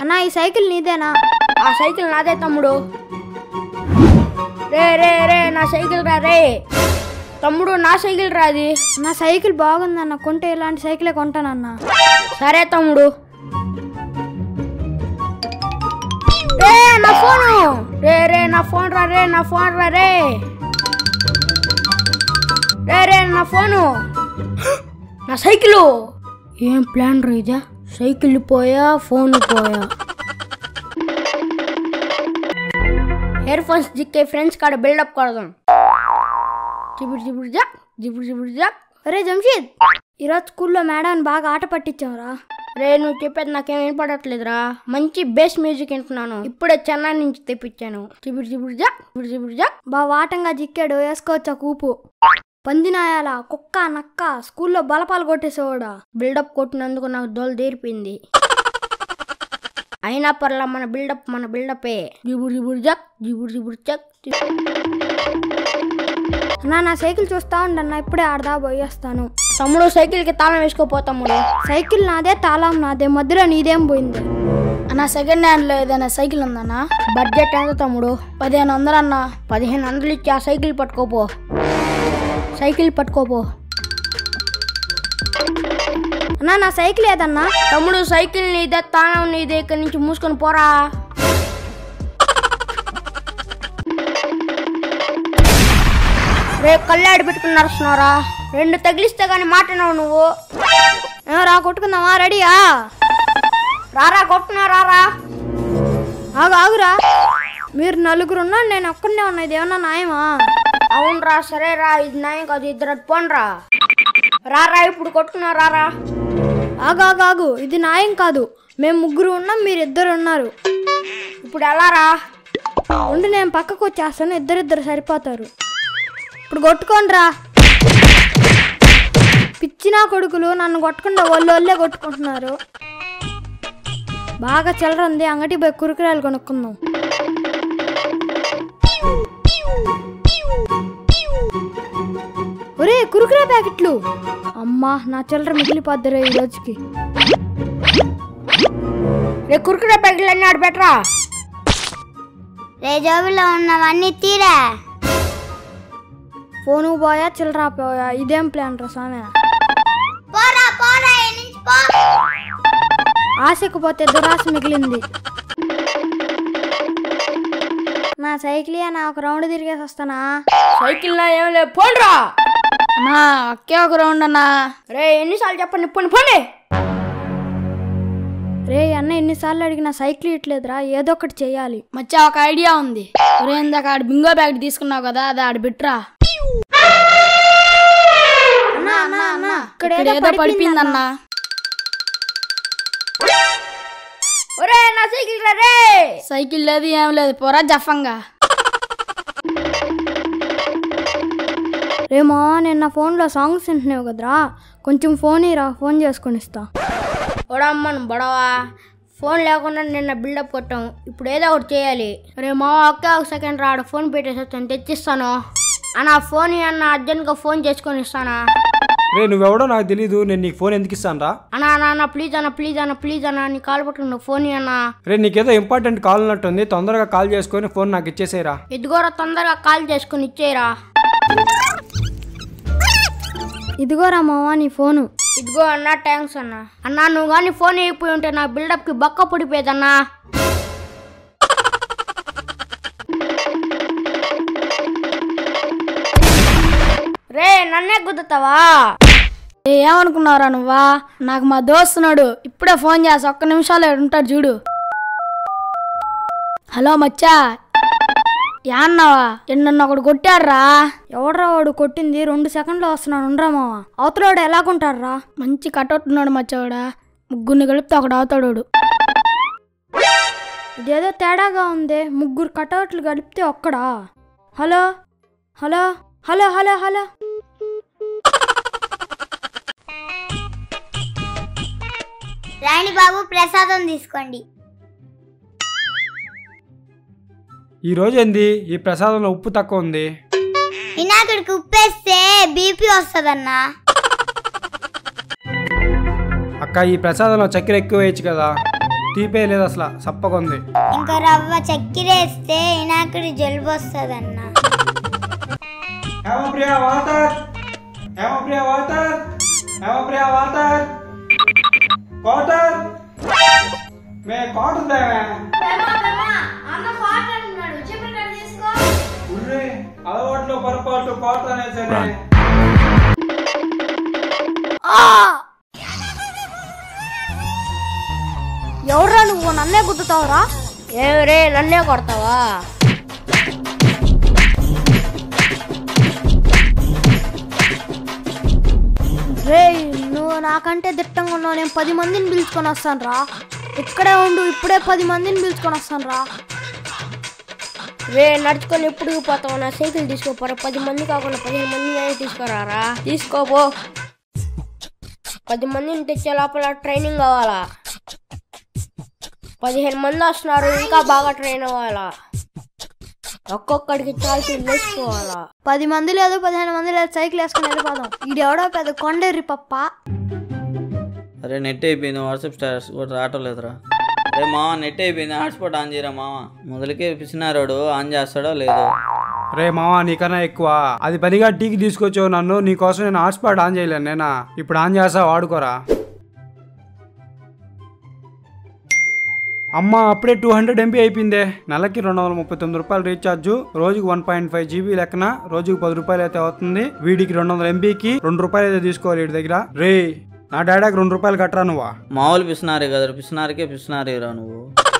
అన్నా ఈ సైకిల్ నీదేనా ఆ సైకిల్ నాదే తమ్ముడు రే రే రే నా సైకిల్ రా రే తమ్ముడు నా సైకిల్ రా అది నా సైకిల్ బాగుందన్న కొంటే ఇలాంటి సైకిలే కొంటానన్నా సరే తమ్ముడు రే నా ఫోను రే రే నా ఫోన్ రా రే నా ఫోన్ రా రే రే రే నా ఫోను నా సైకిలు ఏం ప్లాన్ రా ఇదా సైకిల్ పోయా ఫోన్ పోయా ఇయర్ ఫోన్స్ జిక్కే ఫ్రెండ్స్ కాడ బిల్డప్ కొడదాం జిబుడు జిబుడు జాక్ జిబుడు జిబుడు జాక్ అరే జంషీద్ ఈరోజు స్కూల్లో మేడం బాగా ఆట పట్టించావురా రే నువ్వు చెప్పేది నాకేం వినపడట్లేదురా మంచి బేస్ మ్యూజిక్ వింటున్నాను ఇప్పుడే చెన్నై నుంచి తెప్పించాను చిబుడు చిబుడు జా చిబుడు చిబుడు జా బా వాటంగా జిక్కాడు వేసుకోవచ్చా కూపు పందినాయాల కుక్క నక్క స్కూల్లో బలపాలు కొట్టేసేవాడా బిల్డప్ కొట్టినందుకు నాకు దోలు తీరిపోయింది అయినా పర్లా మన బిల్డప్ మన బిల్డపే జిబుడు జిబుడు జక్ జిబుడు జిబుడు జక్ అన్నా నా సైకిల్ చూస్తా ఉండన్నా ఇప్పుడే ఆడదా పోయేస్తాను తమ్ముడు సైకిల్కి తాళం వేసుకోపో తమ్ముడు సైకిల్ నాదే తాళం నాదే మధ్యలో నీదేం పోయింది అన్న సెకండ్ హ్యాండ్లో ఏదైనా సైకిల్ ఉందన్నా బడ్జెట్ ఎంత తమ్ముడు పదిహేను వందలు అన్న పదిహేను వందలు ఇచ్చి ఆ సైకిల్ పట్టుకోపో సైకిల్ పట్టుకోపో అన్నా నా సైకిల్ ఏదన్నా తమ్ముడు సైకిల్ నీదే తాళం నీదే ఇక్కడి నుంచి మూసుకొని పోరా రేపు కళ్ళాడి పెట్టుకుని నడుస్తున్నారా రెండు తగిలిస్తే గాని మాట్లాడినావు నువ్వు ఏమో రా కొట్టుకుందామా రెడీయా రారా కొట్టున్నా రారా ఆగు ఆగురా మీరు నలుగురు ఉన్నా నేను ఒక్కడనే ఉన్నా ఇది ఏమన్నా న్యాయమా అవునరా సరే రా ఇది న్యాయం కాదు ఇద్దరు అటు పోండ్రా రారా ఇప్పుడు కొట్టుకున్నా రారా ఆగు ఆగు ఆగు ఇది న్యాయం కాదు మేము ముగ్గురు ఉన్నాం మీరు ఇద్దరు ఉన్నారు ఇప్పుడు ఎలా రా ఉండి నేను పక్కకు వచ్చేస్తాను ఇద్దరిద్దరు సరిపోతారు ఇప్పుడు కొట్టుకోండిరా పిచ్చినా కొడుకులు నన్ను కొట్టకుండా వాళ్ళు వాళ్ళే కొట్టుకుంటున్నారు బాగా చిల్లర ఉంది అంగటి పోయి కురుకురాలు కొనుక్కుందాం ఒరే కురుకురే ప్యాకెట్లు అమ్మా నా చిల్లర మిగిలిపోద్దిరా ఈ రోజుకి రే కురుకురే ప్యాకెట్లు అన్నీ ఆడు పెట్టరా రే జోబులో ఉన్నవన్నీ తీరా ఫోను పోయా చిల్లర పోయా ఇదేం ప్లాన్ రా స్వామి పోరా పోరా ఈ నుంచి పో ఆశకు పోతే దురాశ మిగిలింది నా సైకిల్ నా ఒక రౌండ్ తిరిగేసి వస్తానా సైకిల్ నా ఏం లేదు పోండ్రా అన్నా ఒకే ఒక రౌండ్ అన్నా రే ఎన్నిసార్లు చెప్పండి పోండి పోండి రే అన్న ఎన్నిసార్లు అడిగినా సైకిల్ ఇట్లేదురా ఏదో ఒకటి చెయ్యాలి మచ్చా ఒక ఐడియా ఉంది ఒరే ఇందాక ఆడు బింగో ప్యాకెట్ తీసుకున్నావు కదా అది ఆడు బిట్రా అన్నా అన్నా అన్నా ఇక్కడ ఇక్కడ ఏదో పడిపోయిందన్నా ఒరే నా సైకిల్ రా రే సైకిల్ లేదు ఏం లేదు పోరా జఫంగా రేమో నేను నా ఫోన్లో సాంగ్స్ వింటున్నావు కదరా కొంచెం ఫోన్ ఇరా ఫోన్ చేసుకొని ఇస్తా ఓడమ్మను బడవా ఫోన్ లేకుండా నిన్న బిల్డప్ కొట్టాం ఇప్పుడు ఏదో ఒకటి చేయాలి రే మా ఒక్క ఒక సెకండ్ రాడు ఫోన్ పెట్టేసి వచ్చాను తెచ్చిస్తాను అన్న ఫోన్ అన్న అర్జెంట్గా ఫోన్ చేసుకొని ఇస్తానా రే నువ్వెవడో నాకు తెలీదు నేను నీకు ఫోన్ ఎందుకు ఇస్తాను రా అన్నా అన్న అన్న ప్లీజ్ అన్న ప్లీజ్ అన్న ప్లీజ్ అన్న నీ కాల్ పట్టుకున్న ఫోన్ అన్న రే నీకేదో ఇంపార్టెంట్ కాల్ ఉన్నట్టుంది తొందరగా కాల్ చేసుకొని ఫోన్ నాకు ఇచ్చేసేరా ఇదిగోరా తొందరగా కాల్ చేసుకొని ఇచ్చేయరా ఇదిగోరా మావా నీ ఫోను ఇదిగో అన్న థ్యాంక్స్ అన్న అన్నా నువ్వు కానీ ఫోన్ అయిపోయి ఉంటే నా బిల్డప్కి బక్క పడిపోయేదన్నా రే నన్నే గుద్దుతావా ఏమనుకున్నారా నువ్వా నాకు మా దోస్తున్నాడు ఇప్పుడే ఫోన్ చేసి ఒక్క నిమిషాలు ఉంటాడు చూడు హలో మచ్చా యా అన్నావా నన్ను ఒకడు కొట్టాడురా ఎవడ్రా వాడు కొట్టింది రెండు సెకండ్లో వస్తున్నాను ఉండరా మావా అవతలోడు ఎలాగుంటాడురా మంచి కటౌట్ ఉన్నాడు మచ్చవాడా ముగ్గురిని కలిపితే ఒకడు అవుతాడు ఇదేదో తేడాగా ఉంది ముగ్గురు కటౌట్లు కలిపితే ఒక్కడా hello hello hello hello hello రాణి బాబు ప్రసాదం తీసుకోండి ఈ రోజు ఏంది ఈ ప్రసాదంలో ఉప్పు తక్కువ ఉంది వినాయకుడికి ఉప్పేస్తే బీపీ వస్తుందన్నా అక్క ఈ ప్రసాదంలో చక్కెర ఎక్కువ వేయచ్చు కదా తీపే లేదు అసలు సప్పకుంది ఇంకా రవ్వ చక్కెరేస్తే వినాయకుడి జలుబు వస్తుందన్న Hemapriya water Hemapriya water Hemapriya water water మే కాటన్ దేవే ఉర్రే అలవాట్లో పొరపాటు కాటన్ అనేసరి ఎవరా నువ్వు నన్నే గుద్దుతావురా ఏమి రే నన్నే కొడతావా రే నువ్వు నాకంటే దిట్టంగా ఉన్నావు నేను పది మందిని పిలుచుకొని వస్తాను రా ఇక్కడే ఉండు ఇప్పుడే పది మందిని పిలుచుకొని వస్తాను రా రే నడుచుకొని ఎప్పుడు పోతావు నా సైకిల్ తీసుకోపోరా పది మంది కాకుండా పదిహేను మంది అయినా తీసుకురారా తీసుకోపో పది మందిని తెచ్చే లోపల ట్రైనింగ్ కావాలా పదిహేను మంది వస్తున్నారు ఇంకా బాగా ట్రైన్ అవ్వాలా ఒక్కొక్కడికి చాల్సి వేసుకోవాలా పది మంది లేదు పదిహేను మంది లేదు సైకిల్ వేసుకొని వెళ్ళిపోదాం ఇది ఎవడో పెద్ద కొండేరి పప్ప అరే నెట్ అయిపోయింది వాట్సాప్ స్టేటస్ కూడా రావటం లేదురా అరే మామ నెట్ అయిపోయింది హాట్స్పాట్ ఆన్ చేయరా మామ మొదలకే పిసినారోడు ఆన్ చేస్తాడో లేదో రే మావా నీకన్నా ఎక్కువ అది పనిగా టీకి తీసుకొచ్చావు నన్ను నీకోసం నేను హాట్స్పాట్ ఆన్ చేయలేను నేనా ఇప్పుడు ఆన్ చేస్తా వాడుకోరా అమ్మ అప్పుడే టూ హండ్రెడ్ ఎంపీ అయిపోయిందే నెలకి రెండు వందల ముప్పై తొమ్మిది రూపాయలు రీఛార్జ్ రోజుకి వన్ పాయింట్ ఫైవ్ జీబీ లెక్కన రోజుకి పది రూపాయలు అయితే అవుతుంది వీడికి రెండు వందల ఎంపీకి రెండు రూపాయలు అయితే తీసుకోవాలి వీడి దగ్గర రే నా డాడాకి రెండు రూపాయలు కట్టరా నువ్వా మామూలు పిసినారే కదా పిసినారికే పిసినారేరా నువ్వు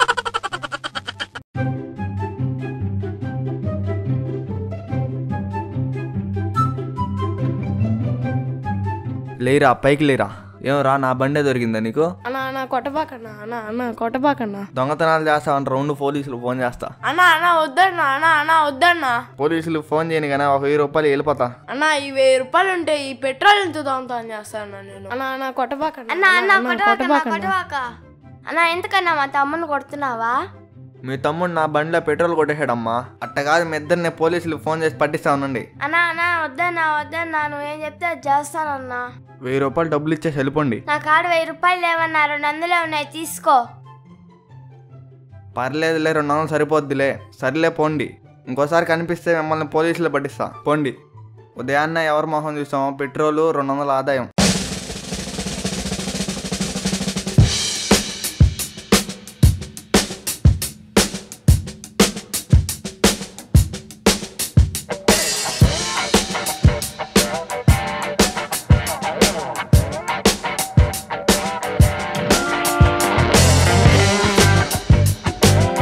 లేరా పైకి లేరా ఏమరా నా బండే దొరికిందా నీకు అన్న అన్న కొట్టబాకన్నా అన్న అన్న కొట్టబాకన్నా దొంగతనాలు చేస్తావంట రెండు పోలీసులు ఫోన్ చేస్తా అన్న అన్న వద్దన్నా అన్న అన్న వద్దన్నా పోలీసులు ఫోన్ చేయను కానీ ఒక వెయ్యి రూపాయలు వెళ్ళిపోతా అన్న ఈ వెయ్యి రూపాయలు ఉంటే ఈ పెట్రోల్ ఎంత దొంగతనం చేస్తాను నేను అన్న అన్న కొట్టబాకన్నా అన్న అన్న కొట్టవాక కొట్టబాకన్నా కొట్టవాక అన్న ఎంతకన్నా మా తమ్ముని కొడుతున్నావా మీ తమ్ముడు నా బండిలో పెట్రోల్ కొట్టేశాడమ్మా అట్ట కాదు మీ ఇద్దరిని పోలీసులు ఫోన్ చేసి పట్టిస్తా ఉండండి అన్న అన్న వద్దన్నా వద్దన్నా నువ్వేం చెప్తే అది చేస్తానన్నా వెయ్యి రూపాయలు డబ్బులు ఇచ్చేసి వెళ్ళిపోండి నా కాడ వెయ్యి రూపాయలు లేవన్నా రెండు వందలే ఉన్నాయి తీసుకో పర్లేదులే రెండు వందలు సరిపోద్దిలే సర్లే పోండి ఇంకోసారి కనిపిస్తే మిమ్మల్ని పోలీసులు పట్టిస్తా పోండి ఉదయాన్నే ఎవరి మొహం చూసామో పెట్రోలు రెండు వందల ఆదాయం